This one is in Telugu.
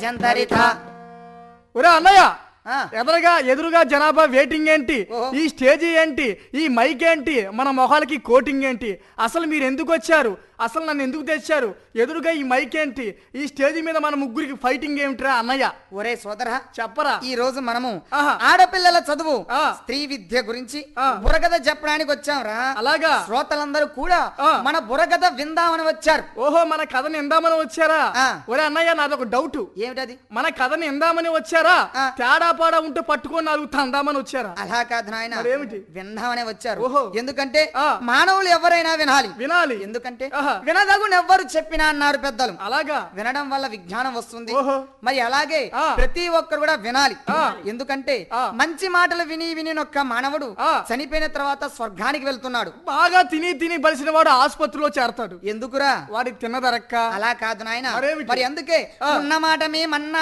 జంతరిత ఒరే అన్నయ్య ఆ. ఎదురుగా ఎదురుగా జనాభా వెయిటింగ్ ఏంటి ఓహో. ఈ స్టేజీ ఏంటి ఈ మైక్ ఏంటి మన మొహాలకి కోటింగ్ ఏంటి అసలు మీరు ఎందుకు వచ్చారు అసలు నన్ను ఎందుకు తెచ్చారు ఎదురుగా ఈ మైక్ ఏంటి ఈ స్టేజీ మీద మన ముగ్గురికి ఫైటింగ్ ఏమిట్రా అన్నయ్య ఒరే సోదరా చెప్పరా ఈ రోజు మనము ఆహా. ఆడపిల్లల చదువు ఆ. స్త్రీ విద్య గురించి ఆ. బుర్రకథ చెప్పడానికి వచ్చాంరా అలాగా శ్రోతలందరూ కూడా ఆ. మన బుర్రకథ విందామని వచ్చారు ఓహో మన కథని ఎందామని వచ్చారా ఆ. ఒరే అన్నయ్య నాదొక డౌట్ ఏమిటది మన కథని ఎందామని వచ్చారా ఆ. తేడా పాడా ఉంటే పట్టుకొని నాలుగు తందామని వచ్చారా అలా కాదు నాయన మరేమిటి? విందామనే వచ్చారు ఓహో. ఎందుకంటే ఆ. మానవులు ఎవరైనా వినాలి వినాలి ఎందుకంటే ఆహా. వినదగును ఎవ్వరు చెప్పినా అన్నారు పెద్దలు అలాగా వినడం వల్ల విజ్ఞానం వస్తుంది ఓహో. మరి అలాగే ఆ. ప్రతి ఒక్కరు కూడా వినాలి ఆ. ఎందుకంటే ఆ. మంచి మాటలు విని విని ఒక్క మానవుడు ఆ. చనిపోయిన తర్వాత స్వర్గానికి వెళ్తున్నాడు బాగా తిని తిని బలిసిన వాడు ఆసుపత్రిలో చేరతాడు ఎందుకురా వాడి తిన్నదరక్క అలా కాదు నాయన మరేమిటి? మరి అందుకే ఆ. ఉన్న మాట మీ మన్నా